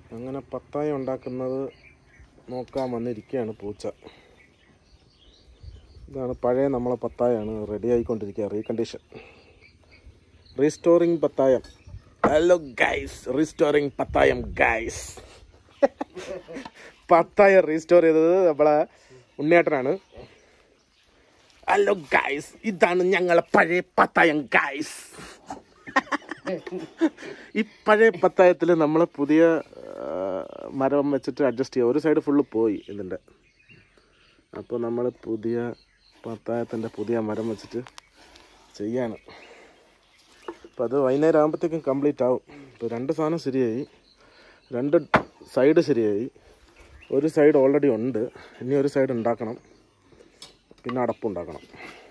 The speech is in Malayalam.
അങ്ങനെ പത്തായ ഉണ്ടാക്കുന്നത് നോക്കാൻ വന്നിരിക്കുകയാണ് പൂച്ച ഇതാണ് പഴയ നമ്മളെ പത്തായാണ് റെഡി ആയിക്കൊണ്ടിരിക്കുക റീകണ്ടീഷൻ റീസ്റ്റോറിങ് പത്തായം ഹലോ ഗൈസ് റീസ്റ്റോറിങ് പത്തായം ഗൈസ് പത്തായ റീസ്റ്റോർ ചെയ്തത് നമ്മളെ ഉണ്ണിയേട്ടനാണ് ഹലോ ഗൈസ് ഇതാണ് ഞങ്ങളെ പഴയ പത്തായം ഗൈസ് ഈ പഴയ പത്തായത്തിൽ നമ്മൾ പുതിയ ആ, മരം വെച്ചിട്ട് അഡ്ജസ്റ്റ് ചെയ്യുക ഒരു സൈഡ് ഫുള്ള് പോയി ഇതിൻ്റെ അപ്പോൾ നമ്മൾ പുതിയ പത്തായത്തിൻ്റെ പുതിയ മരം വെച്ചിട്ട് ചെയ്യാണ് അപ്പോൾ അത് വൈകുന്നേരം ആകുമ്പോഴത്തേക്കും കംപ്ലീറ്റ് ആവും ഇപ്പോൾ രണ്ട് സാധനം ശരിയായി രണ്ട് സൈഡ് ശരിയായി ഒരു സൈഡ് ഓൾറെഡി ഉണ്ട് ഇനി ഒരു സൈഡ് ഉണ്ടാക്കണം പിന്നെ അടപ്പുണ്ടാക്കണം